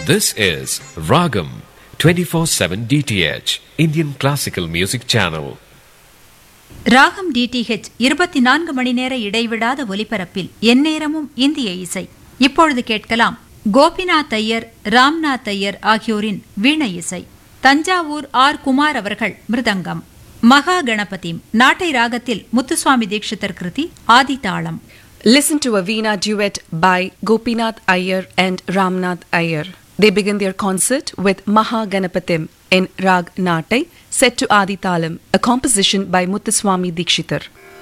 This is Ragam 24/7 DTH Indian Classical Music Channel. Ragam DTH இருபத்தி நான்கு மணி நேர இடைவிடாத ஒலிபரப்பில் எந்நேரமும் இந்திய இசை இப்பொழுது கேட்கலாம் கோபிநாத் ஐயர் ராம்நாத் ஐயர் ஆகியோரின் வீணை இசை தஞ்சாவூர் ஆர் குமார் அவர்கள் மிருதங்கம் மகா கணபதி நாட்டை ராகத்தில் முத்துசுவாமி தீட்சிதர் கிருதி ஆதிதாளம் Listen to a Veena duet by Gopinath Iyer and Ramnath Iyer. They begin their concert with Maha Ganapatim in Rag Natai, set to Adi Talam, a composition by Muthuswami Dikshitar.